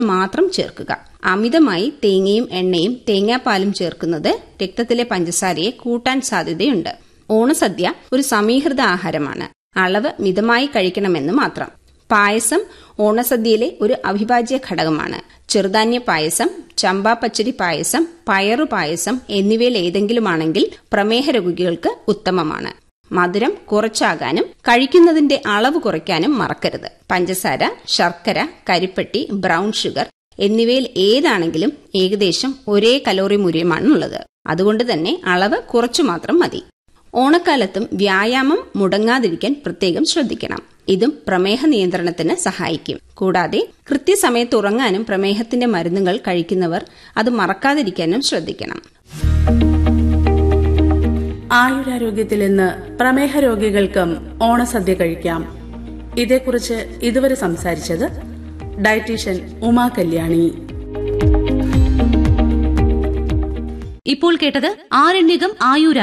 മാത്രം ചേർക്കുക അമിതമായി തേങ്ങയും എണ്ണയും തേങ്ങാപ്പാലും ചേർക്കുന്നത് രക്തത്തിലെ പഞ്ചസാരയെ കൂട്ടാൻ സാധ്യതയുണ്ട് ഓണസദ്യ ഒരു സമീകൃത ആഹാരമാണ് അളവ് മിതമായി കഴിക്കണമെന്ന് മാത്രം പായസം ഓണസദ്യയിലെ ഒരു അവിഭാജ്യ ഘടകമാണ് ചെറുധാന്യ പായസം ചമ്പാ പച്ചരി പായസം പയറു പായസം എന്നിവയിൽ ഏതെങ്കിലുമാണെങ്കിൽ പ്രമേഹ രോഗികൾക്ക് ഉത്തമമാണ് മധുരം കുറച്ചാകാനും കഴിക്കുന്നതിന്റെ അളവ് കുറയ്ക്കാനും മറക്കരുത് പഞ്ചസാര ശർക്കര കരിപ്പെട്ടി ബ്രൗൺ ഷുഗർ എന്നിവയിൽ ഏതാണെങ്കിലും ഏകദേശം ഒരേ കലോറി മൂല്യമാണുള്ളത് അതുകൊണ്ട് തന്നെ അളവ് കുറച്ചു മാത്രം മതി ഓണക്കാലത്തും വ്യായാമം മുടങ്ങാതിരിക്കാൻ പ്രത്യേകം ശ്രദ്ധിക്കണം ഇതും പ്രമേഹ നിയന്ത്രണത്തിന് സഹായിക്കും കൂടാതെ കൃത്യസമയത്ത് ഉറങ്ങാനും പ്രമേഹത്തിന്റെ മരുന്നുകൾ കഴിക്കുന്നവർ അത് മറക്കാതിരിക്കാനും ശ്രദ്ധിക്കണം ആയുരാരോഗ്യത്തിൽ ഇന്ന് പ്രമേഹ രോഗികൾക്കും ഓണസദ്യ കഴിക്കാം ഇതേക്കുറിച്ച് ഇതുവരെ സംസാരിച്ചത് ഡയറ്റീഷ്യൻ ഉമാ കല്യാണി ഇപ്പോൾ കേട്ടത് ആരണ്യകം ആയുര